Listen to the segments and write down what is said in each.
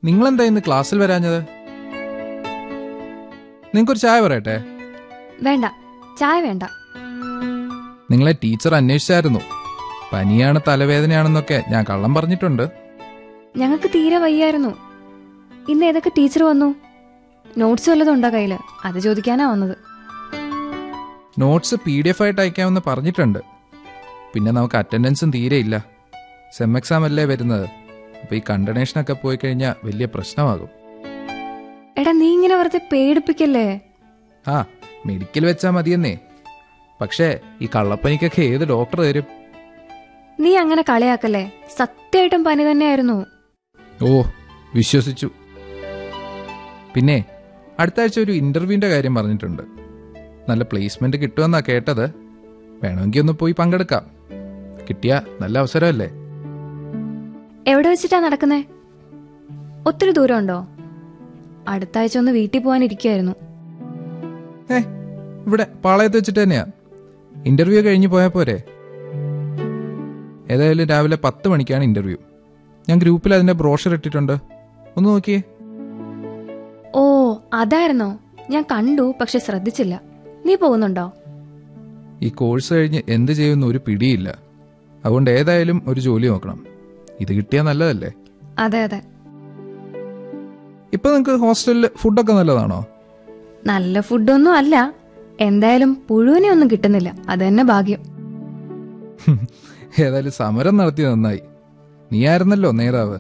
നിങ്ങളെന്താ ഇന്ന് ക്ലാസ്സിൽ വരാഞ്ഞത് നിങ്ങൾക്കൊരു ചായ പറയട്ടെ വേണ്ട ചായ വേണ്ട നിങ്ങളെ ടീച്ചർ അന്വേഷിച്ചായിരുന്നു പനിയാണ് തലവേദനയാണെന്നൊക്കെ ഞാൻ കള്ളം പറഞ്ഞിട്ടുണ്ട് ഞങ്ങൾക്ക് തീരെ വയ്യായിരുന്നു ഇന്ന് ഏതൊക്കെ ടീച്ചർ വന്നു നോട്ട്സ് വല്ലതും ഉണ്ടോ കയ്യില് അത് ചോദിക്കാനാ വന്നത് നോട്ട്സ് പി ഡി എഫ് ആയിട്ട് അയക്കാമെന്ന് പറഞ്ഞിട്ടുണ്ട് പിന്നെ നമുക്ക് അറ്റൻഡൻസും തീരെ ഇല്ല സെം എക്സാം അല്ലേ വരുന്നത് അപ്പൊ ഈ കണ്ടണേഷനൊക്കെ പോയി കഴിഞ്ഞാൽ വലിയ പ്രശ്നമാകും എടാ നീ ഇങ്ങനെ വെറുതെ പേടിപ്പിക്കല്ലേ ആ മെഡിക്കൽ വെച്ചാൽ മതിയെന്നേ പക്ഷേ ഈ കള്ളപ്പനിക്കൊക്കെ ഏത് ഡോക്ടർ തരും നീ അങ്ങനെ കളിയാക്കല്ലേ സത്യമായിട്ടും പനി തന്നെയായിരുന്നു ഓ വിശ്വസിച്ചു പിന്നെ അടുത്ത ആഴ്ച ഒരു ഇന്റർവ്യൂവിന്റെ കാര്യം പറഞ്ഞിട്ടുണ്ട് നല്ല പ്ലേസ്മെന്റ് കിട്ടുമെന്നാ കേട്ടത് വേണമെങ്കിൽ ഒന്ന് പോയി പങ്കെടുക്കാം കിട്ടിയ നല്ല അവസരമല്ലേ എവിടെ വെച്ചിട്ടാ നടക്കുന്നേ ഒത്തിരി ദൂരമുണ്ടോ അടുത്ത ആഴ്ച ഒന്ന് വീട്ടിൽ പോകാൻ ഇരിക്കുമായിരുന്നു ഏ ഇവിടെ പാളയത്ത് വെച്ചിട്ട് തന്നെയാ ഇന്റർവ്യൂ കഴിഞ്ഞ് പോയാൽ പോരെ ഏതായാലും രാവിലെ പത്ത് മണിക്കാണ് ഇന്റർവ്യൂ ഞാൻ ഗ്രൂപ്പിൽ അതിന്റെ ബ്രോഷർ ഇട്ടിട്ടുണ്ട് ഒന്ന് നോക്കിയേ ഓ അതായിരുന്നോ ഞാൻ കണ്ടു പക്ഷെ ശ്രദ്ധിച്ചില്ല നീ പോകുന്നുണ്ടോ ഈ കോഴ്സ് കഴിഞ്ഞ് എന്ത് ചെയ്യുമെന്ന് ഒരു പിടിയില്ല അതുകൊണ്ട് ഏതായാലും ഒരു ജോലി നോക്കണം ഇത് കിട്ടിയാൽ നല്ലതല്ലേ അതെ അതെ ഇപ്പൊ നിങ്ങൾക്ക് ഹോസ്റ്റലിൽ ഫുഡൊക്കെ നല്ലതാണോ നല്ല ഫുഡൊന്നും അല്ല എന്തായാലും പുഴുവിനെ ഒന്നും കിട്ടുന്നില്ല അത് തന്നെ ഭാഗ്യം ഏതായാലും സമരം നടത്തി നന്നായി നീ ആയിരുന്നല്ലോ നേതാവ്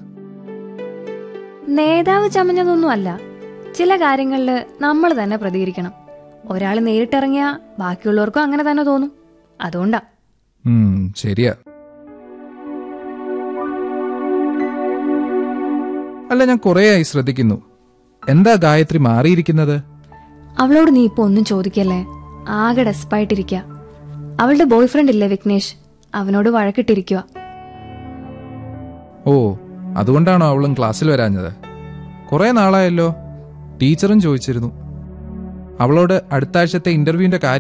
നേതാവ് ചമഞ്ഞതൊന്നും അല്ല ചില കാര്യങ്ങളിൽ നമ്മൾ തന്നെ പ്രതികരിക്കണം ഒരാൾ നേരിട്ടിറങ്ങിയാ ബാക്കിയുള്ളവർക്കും അങ്ങനെ തന്നെ തോന്നും അതുകൊണ്ടാ ഉം, ശരിയാ അല്ല ഞാൻ കുറേയായി ശ്രദ്ധിക്കുന്നു എന്താ ഗായത്രി മാറിയിരിക്കുന്നത് അവളോട് നീ ഇപ്പൊ ഒന്നും ചോദിക്കല്ലേ ആകെ ഡെസ്പായിട്ടിരിക്കുക അവളുടെ ബോയ് ഫ്രണ്ട് ഇല്ലേ വിഘ്നേഷ് അവനോട് വഴക്കിട്ടിരിക്കുക ഓ അതുകൊണ്ടാണോ അവളും ക്ലാസ്സിൽ വരാഞ്ഞത് കുറെ നാളായല്ലോ ടീച്ചറും ചോദിച്ചിരുന്നു അവളോട് അടുത്ത ആഴ്ചത്തെ ഇന്റർവ്യൂവിന്റെ കാര്യം